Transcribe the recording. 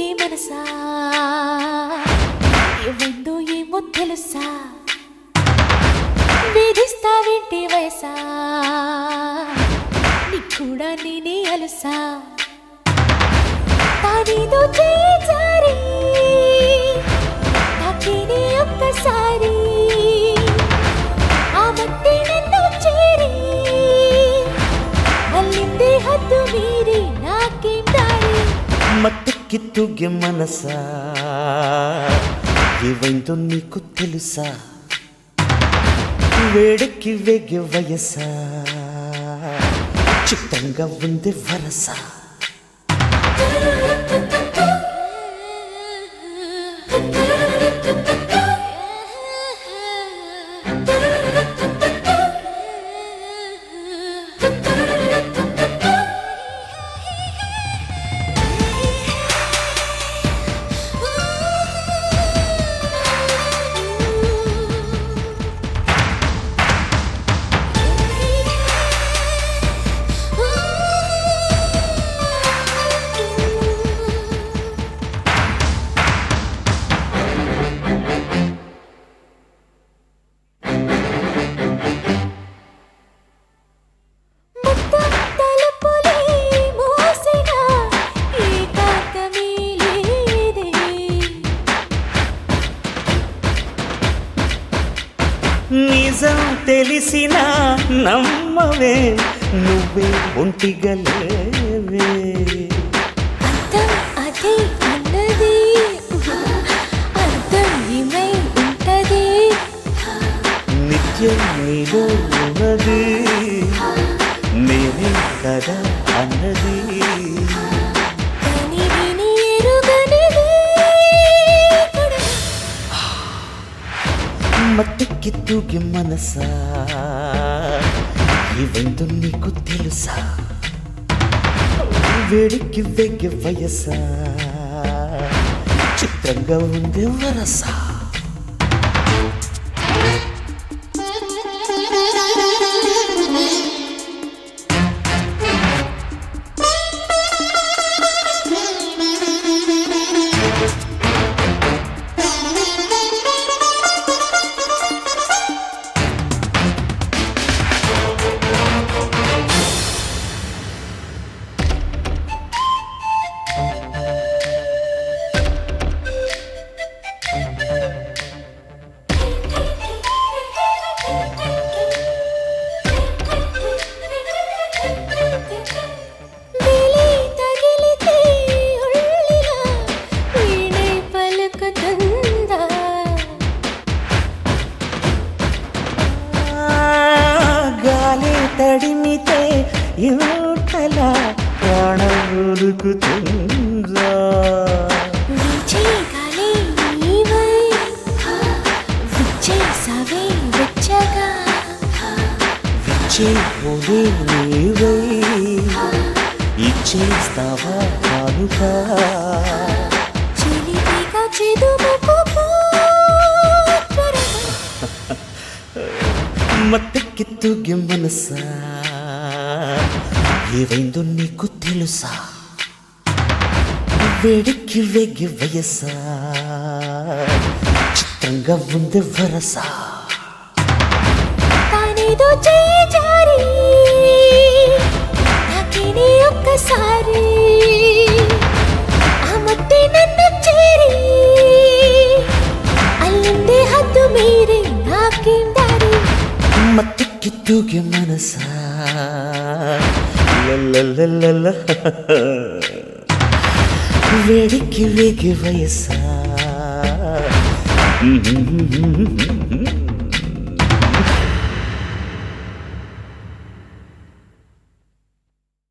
మనసా ఏమైందో ఏమో తెలుసా వేధిస్తావేంటి వయసా నీకు కూడా నేనే అలుసా తానేదో చేయి జారి తాకిని ఒక్కసారి ఆ మట్టి నన్ను చేరి అల్లింది హద్దు మీరి నాకేం దారి మత్తెక్కితుగే మనసా ఏవైందో నీకు తెలుసా వేడెక్కి వేగే వయసా చిత్తంగా ఉంది వరస మొత్తం తలుపులే మూసిన ఏకాంతమే లేదే. నిజం తెలిసిన నమ్మవే నువ్వే ఒంటిగా లేవే అర్థం అదే అన్నది అర్థం ఏమై ఉంటది నిత్యం నీలో ఉన్నది నేనే కదా అన్నది కానీ విని ఎరుగనిది కూడా. మట్టికి తూగి మనసా ఇవందు నీకు తెలుసా వేడికి వెగ్గి వయసా చిత్రంగా ఉంది వరసా వేలి తగిలితే ఉళ్ళిలా వీణై పలుకుతుందా గాలి తడిమితే ఇంతలా ప్రాణం ఉరుకుతుందా వీచే గాలి నీవై విచ్చేసావే వెచ్చగా విచ్చే పోలే నీవై ఇచ్చేస్తావా కానుకా చిలిపిగా చిదుముకు పో త్వరగా మత్తెక్కి తూగి మనసా ఏవైందో నీకు తెలుసా వేడికి వెగి వయసా చిత్రంగా ఉంది వరసా తానేదో చేయి జారి తాకిని ఒక్కసారి ఆ మట్టి నన్ను చేరి అల్లింది హద్దు మీరి నాకేం దారి మత్తెక్కి తూగి మనసా లలలలల. వేడికి వేగి వయసా